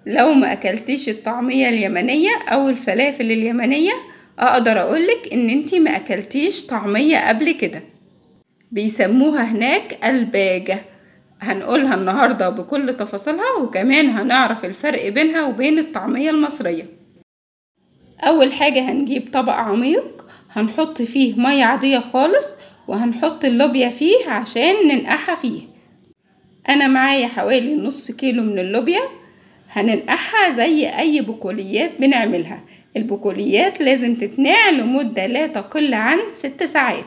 لو ما اكلتيش الطعمية اليمنية او الفلافل اليمنية اقدر اقولك ان انتي ما اكلتيش طعمية قبل كده بيسموها هناك الباجة هنقولها النهاردة بكل تفاصيلها وكمان هنعرف الفرق بينها وبين الطعمية المصرية اول حاجة هنجيب طبق عميق هنحط فيه مية عادية خالص وهنحط اللوبيا فيه عشان ننقعها فيه انا معايا حوالي نص كيلو من اللوبيا هننقعها زي اي بقوليات بنعملها البقوليات لازم تتنقع لمدة لا تقل عن ست ساعات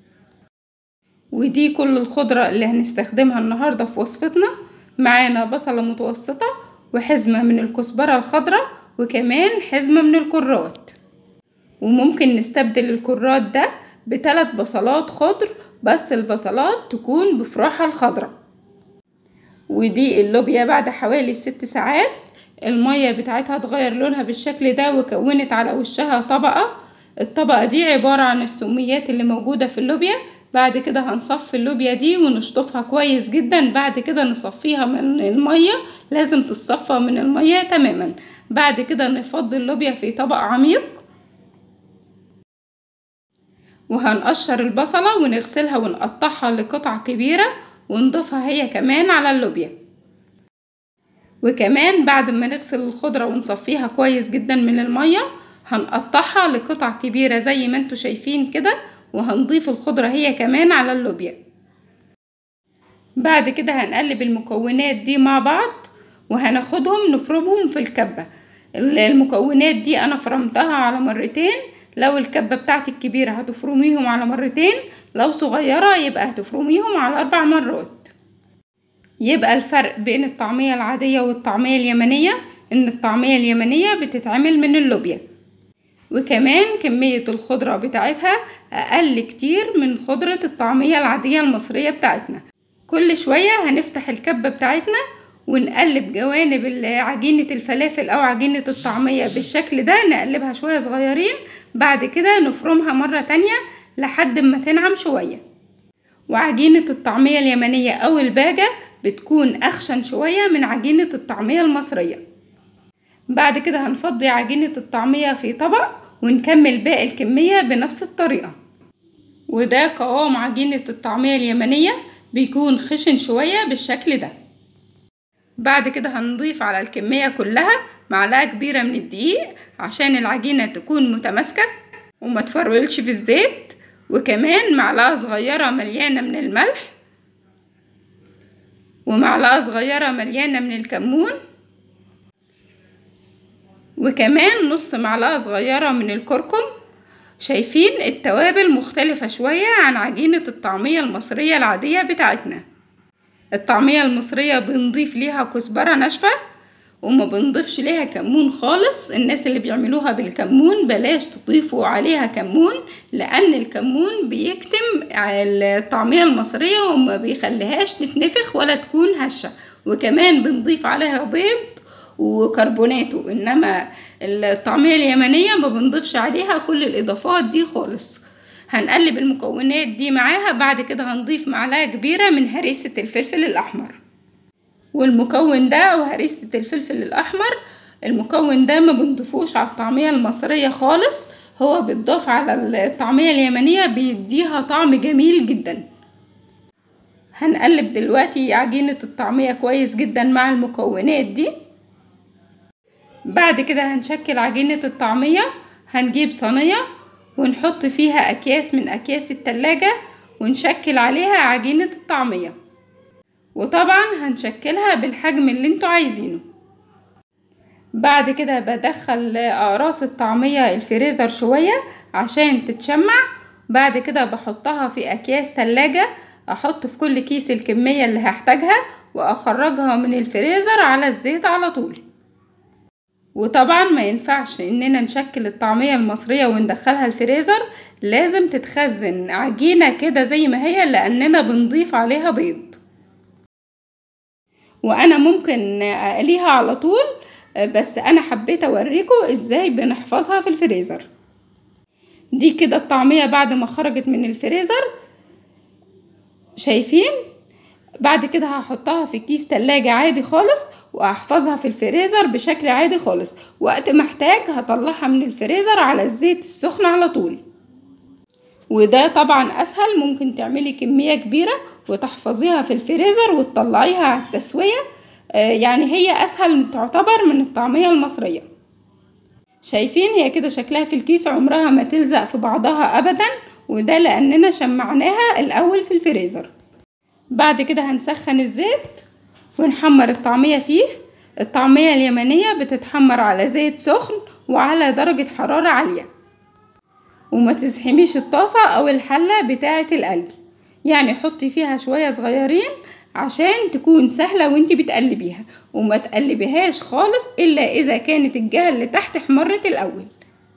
ودي كل الخضرة اللي هنستخدمها النهاردة في وصفتنا معانا بصلة متوسطة وحزمة من الكزبرة الخضراء وكمان حزمة من الكرات وممكن نستبدل الكرات ده بثلاث بصلات خضر بس البصلات تكون بفراحة الخضراء ودي اللوبيا بعد حوالي ست ساعات المية بتاعتها اتغير لونها بالشكل ده وكونت على وشها طبقة الطبقة دي عبارة عن السميات اللي موجودة في اللوبيا بعد كده هنصفي اللوبيا دي ونشطفها كويس جدا بعد كده نصفيها من المية لازم تتصفى من المية تماما بعد كده نفضي اللوبيا في طبق عميق وهنقشر البصلة ونغسلها ونقطعها لقطع كبيرة ونضيفها هي كمان على اللوبيا وكمان بعد ما نغسل الخضرة ونصفيها كويس جدا من المية هنقطعها لقطع كبيرة زي ما انتوا شايفين كده وهنضيف الخضرة هي كمان على اللوبيا بعد كده هنقلب المكونات دي مع بعض وهناخدهم نفرمهم في الكبة المكونات دي انا فرمتها على مرتين لو الكبة بتاعتك كبيرة هتفرميهم على مرتين لو صغيرة يبقى هتفرميهم على أربع مرات يبقى الفرق بين الطعمية العادية والطعمية اليمنية إن الطعمية اليمنية بتتعمل من اللوبيا وكمان كمية الخضرة بتاعتها أقل كتير من خضرة الطعمية العادية المصرية بتاعتنا كل شوية هنفتح الكبة بتاعتنا ونقلب جوانب عجينة الفلافل أو عجينة الطعمية بالشكل ده نقلبها شوية صغيرين بعد كده نفرمها مرة تانية لحد ما تنعم شوية وعجينة الطعمية اليمنية أو الباجة بتكون أخشن شوية من عجينة الطعمية المصرية بعد كده هنفضي عجينة الطعمية في طبق ونكمل باقي الكمية بنفس الطريقة وده قوام عجينة الطعمية اليمنية بيكون خشن شوية بالشكل ده بعد كده هنضيف على الكمية كلها معلقة كبيرة من الدقيق عشان العجينة تكون متماسكة وما تفرولش في الزيت وكمان معلقة صغيرة مليانة من الملح ومعلقة صغيرة مليانة من الكمون وكمان نص معلقة صغيرة من الكركم شايفين التوابل مختلفة شوية عن عجينة الطعمية المصرية العادية بتاعتنا الطعمية المصرية بنضيف ليها كزبرة ناشفة وما بنضيفش ليها كمون خالص الناس اللي بيعملوها بالكمون بلاش تضيفوا عليها كمون لان الكمون بيكتم الطعمية المصرية وما بيخليهاش تتنفخ ولا تكون هشة وكمان بنضيف عليها بيض وكربوناتو انما الطعمية اليمنية ما بنضيفش عليها كل الاضافات دي خالص هنقلب المكونات دي معاها بعد كده هنضيف معلقة كبيرة من هريسة الفلفل الأحمر والمكون ده وهريسة الفلفل الأحمر المكون ده ما بنضيفوش على الطعمية المصرية خالص هو بيتضاف على الطعمية اليمنية بيديها طعم جميل جدا هنقلب دلوقتي عجينة الطعمية كويس جدا مع المكونات دي بعد كده هنشكل عجينة الطعمية هنجيب صينية ونحط فيها أكياس من أكياس التلاجة ونشكل عليها عجينة الطعمية وطبعا هنشكلها بالحجم اللي انتوا عايزينه بعد كده بدخل اقراص الطعمية الفريزر شوية عشان تتشمع بعد كده بحطها في اكياس تلاجة احط في كل كيس الكمية اللي هحتاجها واخرجها من الفريزر على الزيت على طول وطبعا ما ينفعش اننا نشكل الطعمية المصرية وندخلها الفريزر لازم تتخزن عجينة كده زي ما هي لاننا بنضيف عليها بيض وانا ممكن اقليها على طول بس انا حبيت اوريكم ازاي بنحفظها في الفريزر دي كده الطعمية بعد ما خرجت من الفريزر شايفين بعد كده هحطها في كيس تلاجة عادي خالص وأحفظها في الفريزر بشكل عادي خالص وقت ما احتاج هطلعها من الفريزر على الزيت السخن على طول وده طبعا اسهل ممكن تعملي كمية كبيرة وتحفظيها في الفريزر وتطلعيها على التسوية يعني هي اسهل تعتبر من الطعمية المصرية شايفين هي كده شكلها في الكيس عمرها ما تلزق في بعضها ابدا وده لاننا شمعناها الاول في الفريزر بعد كده هنسخن الزيت ونحمر الطعمية فيه الطعمية اليمنية بتتحمر على زيت سخن وعلى درجة حرارة عالية وما تزحميش الطاسة أو الحلة بتاعة القلي يعني حطي فيها شوية صغيرين عشان تكون سهلة وانتي بتقلبيها وما تقلبيهاش خالص إلا إذا كانت الجهة اللي تحت احمرت الأول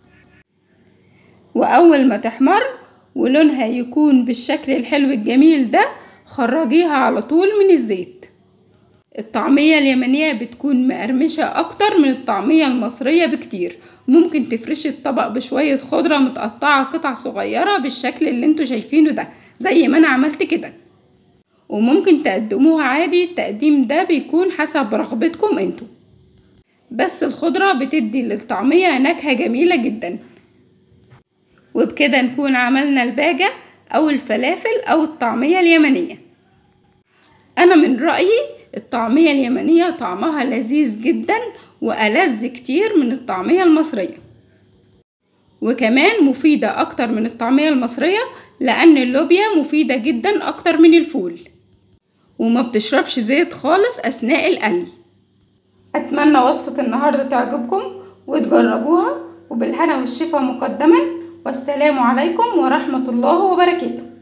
وأول ما تحمر ولونها يكون بالشكل الحلو الجميل ده خرجيها على طول من الزيت الطعمية اليمنية بتكون مقرمشة أكتر من الطعمية المصرية بكتير ممكن تفرشي الطبق بشوية خضرة متقطعة قطع صغيرة بالشكل اللي انتوا شايفينه ده زي ما أنا عملت كده وممكن تقدموها عادي التقديم ده بيكون حسب رغبتكم انتوا بس الخضرة بتدي للطعمية نكهة جميلة جدا وبكده نكون عملنا الباجة أو الفلافل أو الطعمية اليمنية أنا من رأيي الطعمية اليمنية طعمها لذيذ جدا وألذ كتير من الطعمية المصرية وكمان مفيدة أكتر من الطعمية المصرية لأن اللوبيا مفيدة جدا أكتر من الفول وما بتشربش زيت خالص أثناء القلي أتمنى وصفة النهاردة تعجبكم وتجربوها وبالهنا والشفا مقدما والسلام عليكم ورحمة الله وبركاته